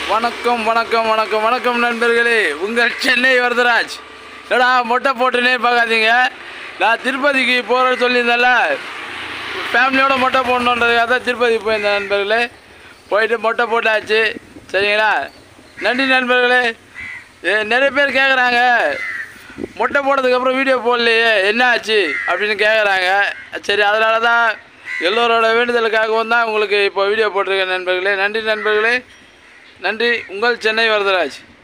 வணக்கம் வணக்கம் வணக்கம் வணக்கம் நண்பர்களே உங்கள் சென்னை வரதராஜ் ஏடா மொட்டை போட்டுனே பார்க்காதீங்க நான் திருப்பதிக்கு போகிறேன்னு சொல்லியிருந்தேன்ல ஃபேமிலியோட மொட்டை போடணுன்றதுக்காக தான் திருப்பதி போயிருந்தேன் நண்பர்களே போயிட்டு மொட்டை போட்டாச்சு சரிங்களா நன்றி நண்பர்களே ஏ, நிறைய பேர் கேட்குறாங்க மொட்டை போட்டதுக்கப்புறம் வீடியோ போடலையே என்ன ஆச்சு அப்படின்னு கேட்குறாங்க சரி அதனால தான் எல்லோரோட வேண்டுதலுக்காகவும் தான் உங்களுக்கு இப்போ வீடியோ போட்டிருக்கேன் நண்பர்களே நன்றி நண்பர்களே நன்றி உங்கள் சென்னை வரதராஜ்